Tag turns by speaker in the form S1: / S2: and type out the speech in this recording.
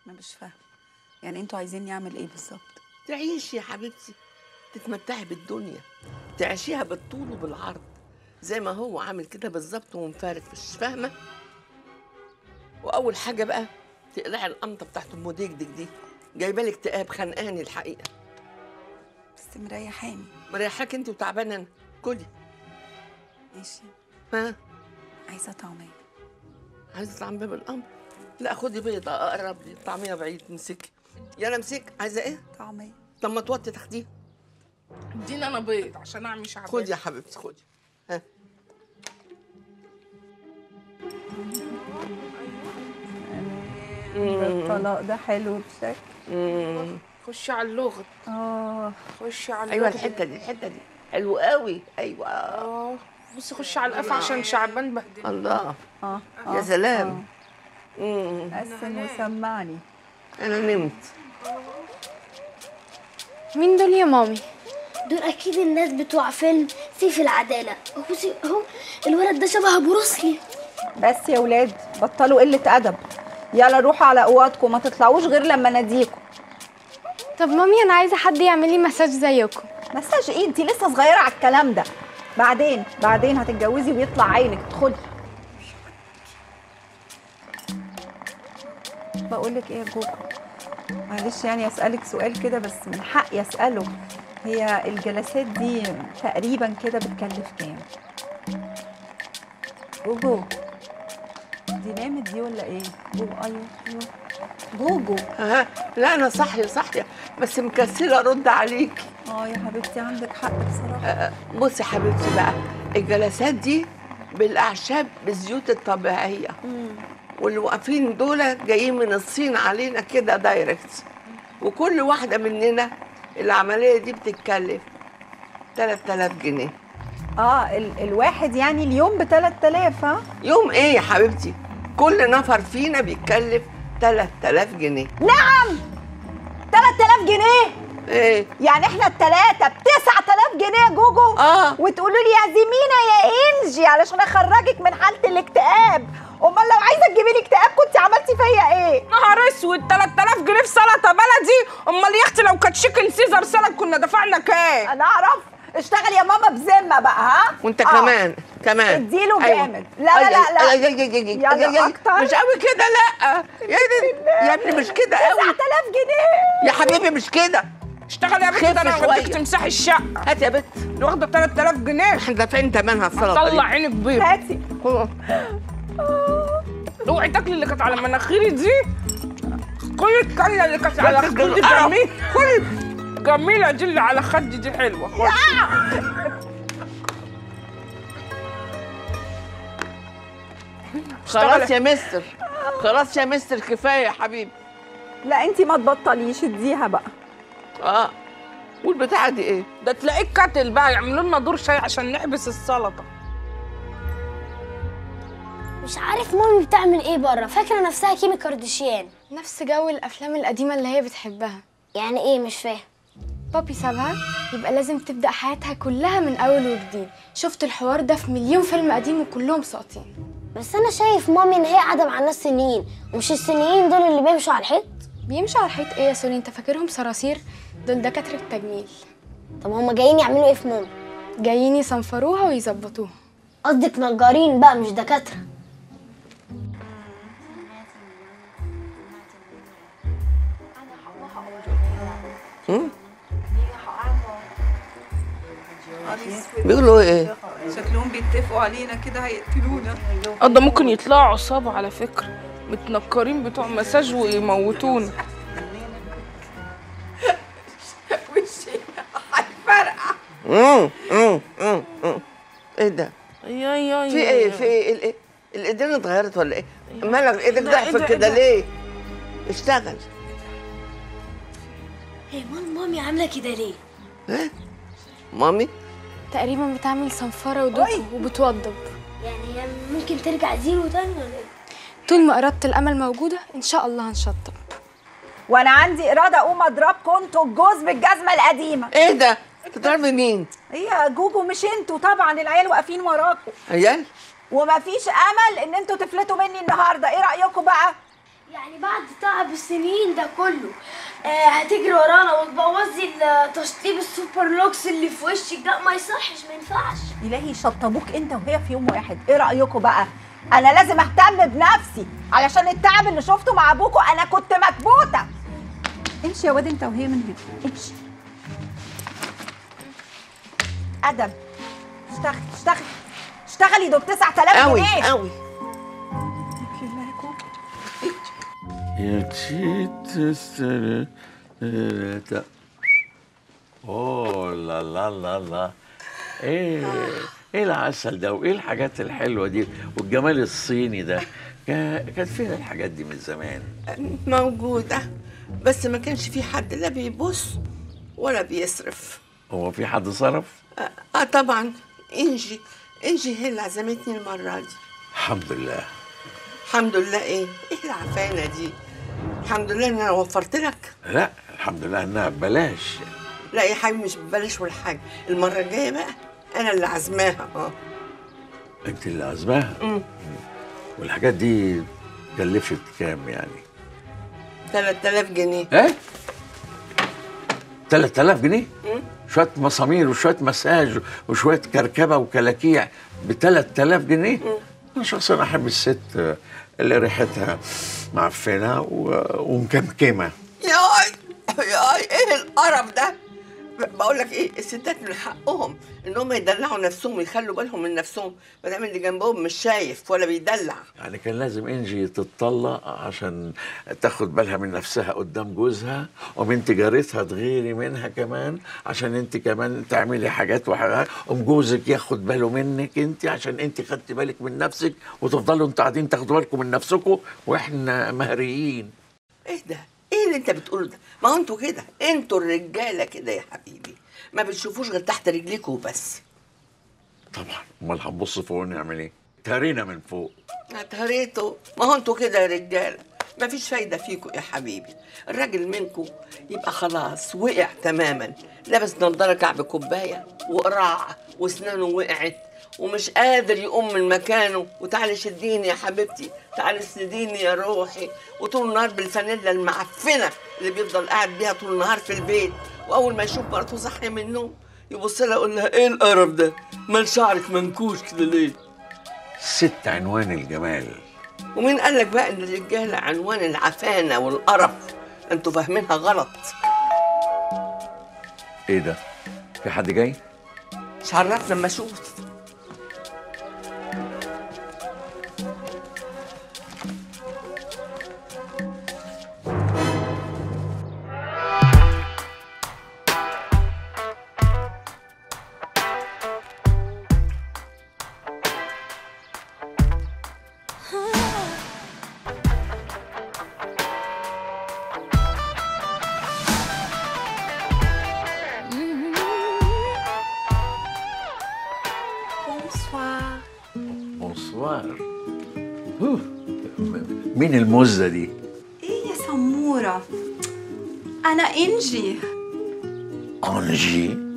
S1: انا مش فاهمه يعني انتوا عايزيني اعمل ايه بالظبط
S2: تعيشي يا حبيبتي تتمتعي بالدنيا تعيشيها بالطول وبالعرض زي ما هو عامل كده بالظبط ومفرفش فاهمه واول حاجه بقى تقلعي القمطه بتاعت ام ديك دي جايبه لك اكتئاب خانقاني الحقيقه
S1: بس مريحاني
S2: مريحاك انت وتعبانه انا كلي
S1: ماشي
S2: ها
S1: عايزه طعميه
S2: عايزه طعميه بالامر لا خدي بيضه اقرب لي الطعميه بعيد امسكي يلا امسك عايزه ايه
S1: طعميه
S2: طب ما توطي تاخديها
S3: اديني انا بيض عشان اعمل شعبيه
S2: خدي يا حبيبتي خدي ها
S1: الطلاق ده حلو بشكل
S2: مم.
S3: خشي على اللغط
S1: اه
S3: خشي على
S2: ايوه
S3: اللغط
S2: الحته دي الحته دي حلو قوي ايوه
S3: اه بصي خشي على القفا عشان شعبان بهدل
S2: الله
S1: اه
S2: يا سلام مم.
S1: قسم وسمعني
S2: انا نمت
S4: مين دول يا مامي
S5: دول اكيد الناس بتوع فيلم سيف العداله هو سي- هو الولد ده شبه بروسلي
S6: بس يا ولاد بطلوا قلة أدب يلا روحوا على أوضكم ما تطلعوش غير لما ناديكم
S4: طب مامي انا عايزه حد يعمل لي مساج زيكم
S6: مساج ايه انتي لسه صغيرة على الكلام ده بعدين بعدين هتتجوزي ويطلع عينك ادخلي بقول لك ايه يا جوجو معلش يعني اسالك سؤال كده بس من حقي اساله هي الجلسات دي تقريبا كده بتكلف كام جوجو دي نامت دي ولا ايه جوجو ايوه ايوه جوجو
S2: ها لا انا صاحيه صاحيه بس مكسله ارد عليك
S6: اه يا حبيبتي عندك حق بصراحه
S2: بصي يا حبيبتي بقى الجلسات دي بالاعشاب بالزيوت الطبيعيه واللي واقفين دول جايين من الصين علينا كده دايركت وكل واحده مننا العمليه دي بتتكلف 3000 جنيه
S6: اه ال الواحد يعني اليوم ب 3000 ها
S2: يوم ايه يا حبيبتي كل نفر فينا بيتكلف 3000 جنيه
S6: نعم 3000 جنيه
S2: ايه
S6: يعني احنا التلاتة ب 9000 جنيه يا جوجو
S2: اه
S6: وتقولوا لي يا زمينة يا انجي علشان اخرجك من حالة الاكتئاب امال لو عايزة تجيبي لي اكتئاب كنت عملتي فيا ايه
S3: نهار اسود 3000 جنيه في سلطه بلدي امال يا اختي لو كانت شيكن سيزر سلطه كنا دفعنا كام
S6: انا اعرف اشتغل يا ماما بذمة بقى ها
S2: وانت
S6: آه.
S2: كمان كمان
S6: اديله
S2: أيوة.
S6: جامد. لا، لا، لا، لا.
S2: أي- أي- أي- أي-
S6: يلا
S2: أي- أي-
S6: أكتر.
S2: مش قوي كده لا يا ابني يا ابني مش كده قوي
S6: 9000 جنيه
S2: يا حبيبي مش كده
S3: اشتغل يا بنتي
S2: خف
S3: ده انا
S2: شوية.
S3: هوديك تمسحي الشقه
S2: هات يا بنت
S3: دي واخده 3000 جنيه
S2: احنا دافعين ثمنها السلطه
S3: طلع عينك بيض
S6: هاتي
S3: اوعي تاكلي اللي كانت على مناخيري دي كل الكلة اللي كانت على
S2: بس
S3: خدي
S2: كده.
S3: جميل كل جميلة دي اللي على خدي دي حلوة خد.
S2: خلاص يا مستر خلاص يا مستر كفايه يا حبيبي
S6: لا انتي ما تبطليش اديها بقى
S2: اه والبتاعه دي ايه
S3: ده تلاقيك كاتل بقى يعملوا لنا دور شاي عشان نحبس السلطة
S5: مش عارف مامي بتعمل ايه بره فاكره نفسها كيمي كارديشيان
S4: نفس جو الافلام القديمه اللي هي بتحبها
S5: يعني ايه مش فاهم
S4: بابي سابها يبقى لازم تبدا حياتها كلها من اول وجديد شفت الحوار ده في مليون فيلم قديم وكلهم ساقطين
S5: بس انا شايف مامي ان هي قاعده مع الناس سنين ومش السنيين دول اللي بيمشوا على الحيط
S4: بيمشوا على الحيط ايه يا سوري انت فاكرهم صراصير دول دكاتره تجميل
S5: طب هما جايين يعملوا ايه في مامي
S4: جايين يصنفروها ويظبطوها
S5: قصدك نجارين بقى مش دكاتره
S2: بيقولوا ايه
S1: شكلهم بيتفقوا علينا كده هيقتلونا
S3: اه ده ممكن يطلعوا عصابة على فكرة متنكرين بتوع مساج ويموتونا
S1: وشي هيفرقع
S2: امم امم امم أمم. ايه ده
S3: يا يا
S2: في ايه في ايه ال- الايدين اتغيرت ولا ايه مالك ايدك
S3: ده إيه ده،
S2: ضعفت
S3: إيه
S2: كده
S3: ده؟
S2: ليه اشتغل
S5: هي مال مامي عامله كده ليه
S2: ها مامي
S4: تقريبا بتعمل صنفره ودوك وبتوضب
S5: يعني هي ممكن ترجع زيرو تاني ولا ايه
S4: طول ما اراده الامل موجوده ان شاء الله هنشطب
S6: وانا عندي اراده اقوم اضربكم انتوا الجوز بالجزمه القديمه
S2: ايه ده بتضربي مين
S6: هي جوجو مش انتوا طبعا العيال واقفين وراكم
S2: عيال
S6: ومفيش امل ان انتوا تفلتوا مني النهارده ايه رايكم بقى
S5: يعني بعد تعب السنين ده كله آه هتجري ورانا وتبوظي التشطيب السوبر لوكس اللي في وشك ده ما يصحش ما ينفعش
S6: الهي شطبوك انت وهي في يوم واحد ايه رايكم بقى انا لازم اهتم بنفسي علشان التعب اللي شفته مع ابوكوا انا كنت مكبوته امشي يا واد انت وهي من هنا امشي ادب اشتغل اشتغل اشتغلي دول 9000
S2: قوي
S6: جنيه
S2: قوي
S7: يا تشيت ثلاثة اوه لا لا لا لا ايه ايه العسل ده وايه الحاجات الحلوه دي والجمال الصيني ده كا- كانت فين الحاجات دي من زمان
S2: موجودة بس ما كانش في حد لا بيبص ولا بيصرف
S7: هو في حد صرف
S2: اه آه طبعا انجي انجي هي اللي عزمتني المرة دي
S7: الحمد لله
S2: الحمد لله ايه ايه العفانة دي الحمد لله ان انا وفرت لك
S7: لا الحمد لله انها ببلاش
S2: لا يا حبيبي مش ببلاش ولا حاجة المرة الجاية بقى انا اللي عازماها اه
S7: انت اللي عازماها والحاجات دي كلفت كام يعني
S2: 3000 جنيه
S7: ايه 3000 جنيه شويه مسامير وشويه مساج وشويه كركبه وكلاكيع ب 3000 جنيه انا شخصيا احب الست اللي ريحتها معفنه و- ومكمكمه
S2: ياي ياي ايه القرف ده بقول لك ايه الستات من حقهم انهم يدلعوا نفسهم ويخلوا بالهم من نفسهم ما دام اللي جنبهم مش شايف ولا بيدلع
S7: يعني كان لازم انجي تتطلق عشان تاخد بالها من نفسها قدام جوزها ومن تجارتها تغيري منها كمان عشان انت كمان تعملي حاجات وحاجات ام جوزك ياخد باله منك انت عشان انت خدتي بالك من نفسك وتفضلوا انتوا قاعدين تاخدوا بالكم من نفسكم واحنا مهريين
S2: ايه ده ايه اللي انت بتقوله ده ما هو انتوا كده انتوا الرجاله كده يا حبيبي ما بتشوفوش غير تحت رجليكوا وبس
S7: طبعا امال هنبص فوق نعمل ايه تهرينا من فوق
S2: اتهريتوا ما هو انتوا كده يا رجاله ما فيش فايده فيكوا يا حبيبي الراجل منكم يبقى خلاص وقع تماما لابس نضاره كعب كوبايه وقراع واسنانه وقعت ومش قادر يقوم من مكانه وتعالي شديني يا حبيبتي تعالي اسنديني يا روحي وطول النهار بالفانيلا المعفنه اللي بيفضل قاعد بيها طول النهار في البيت واول ما يشوف مرته صاحيه من النوم يبص لها يقول لها ايه القرف ده مال شعرك منكوش كده ليه
S7: ست عنوان الجمال
S2: ومين قال لك بقى ان الرجاله عنوان العفانه والقرف انتوا فاهمينها غلط
S7: ايه ده في حد جاي
S2: مش عرفنا لما اشوف
S7: بونسوار هوه. مين المزه دي
S1: ايه يا سمورة انا انجي
S7: انجي